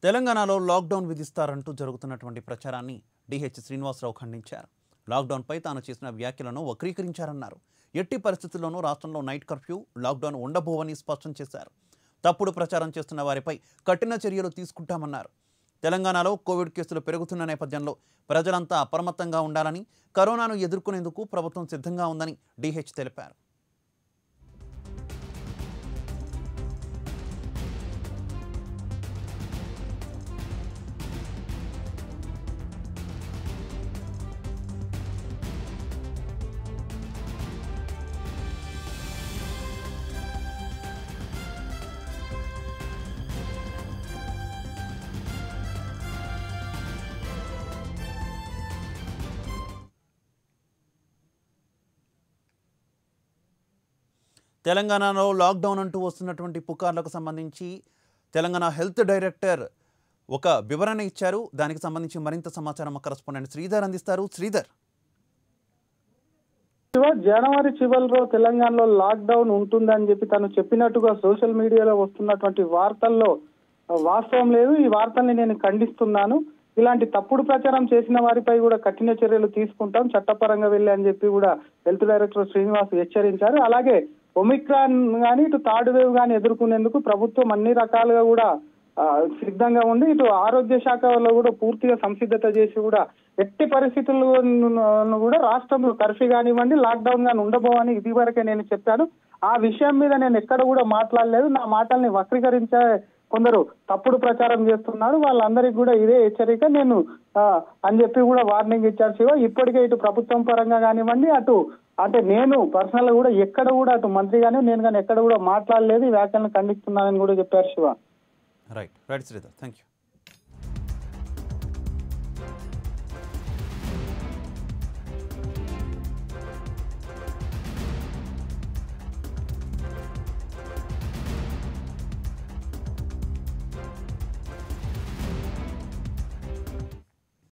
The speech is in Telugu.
తెలంగాణలో లాక్డౌన్ విధిస్తారంటూ జరుగుతున్నటువంటి ప్రచారాన్ని డిహెచ్ శ్రీనివాసరావు ఖండించారు లాక్డౌన్పై తాను చేసిన వ్యాఖ్యలను వక్రీకరించారన్నారు ఎట్టి పరిస్థితుల్లోనూ రాష్ట్రంలో నైట్ కర్ఫ్యూ లాక్డౌన్ ఉండబోవని స్పష్టం చేశారు తప్పుడు ప్రచారం చేస్తున్న వారిపై కఠిన చర్యలు తీసుకుంటామన్నారు తెలంగాణలో కోవిడ్ కేసులు పెరుగుతున్న నేపథ్యంలో ప్రజలంతా అప్రమత్తంగా ఉండాలని కరోనాను ఎదుర్కొనేందుకు ప్రభుత్వం సిద్ధంగా ఉందని డిహెచ్ తెలిపారు తెలంగాణలో లాక్డౌన్ అంటూ వస్తున్నటువంటి పుకార్లకు సంబంధించి తెలంగాణ హెల్త్ డైరెక్టర్ ఒక వివరణ ఇచ్చారు దానికి సంబంధించి మరింత సమాచారం మా కరస్పాండెంట్ శ్రీధర్ అందిస్తారు శ్రీధర్ శివ జనవరి చివరిలో తెలంగాణలో లాక్ డౌన్ ఉంటుందని చెప్పి తను చెప్పినట్టుగా సోషల్ మీడియాలో వస్తున్నటువంటి వార్తల్లో ఆ, వాస్తవం లేదు ఈ వార్తల్ని నేను ఖండిస్తున్నాను ఇలాంటి తప్పుడు ప్రచారం చేసిన వారిపై కూడా కఠిన చర్యలు తీసుకుంటాం చట్టపరంగా వెళ్ళి అని చెప్పి కూడా హెల్త్ డైరెక్టర్ శ్రీనివాస్ హెచ్చరించారు అలాగే ఒమిక్రాన్ కానీ ఇటు థర్డ్ వేవ్ కానీ ఎదుర్కొనేందుకు ప్రభుత్వం అన్ని రకాలుగా కూడా ఆ, సిద్ధంగా ఉంది ఇటు ఆరోగ్య శాఖలో కూడా పూర్తిగా సంసిద్ధత చేసి కూడా ఎట్టి పరిస్థితుల్లో కూడా రాష్ట్రంలో కర్ఫ్యూ కానివ్వండి లాక్డౌన్ కానీ ఉండబోవని ఇది వరకే నేను చెప్పాను ఆ విషయం మీద నేను ఎక్కడ కూడా మాట్లాడలేదు నా మాటల్ని వక్రీకరించే కొందరు తప్పుడు ప్రచారం చేస్తున్నారు వాళ్ళందరికీ కూడా ఇదే హెచ్చరిక నేను ఆ, అని చెప్పి కూడా వార్నింగ్ ఇచ్చారు శివ ఇప్పటికే ఇటు ప్రభుత్వం పరంగా కానివ్వండి అటు అంటే నేను పర్సనల్ గా కూడా ఎక్కడ కూడా అటు మంత్రి కానీ నేను కానీ ఎక్కడ కూడా మాట్లాడలేదు ఈ వ్యాఖ్యలను ఖండిస్తున్నానని కూడా చెప్పారు Shiva right right Sridhar thank you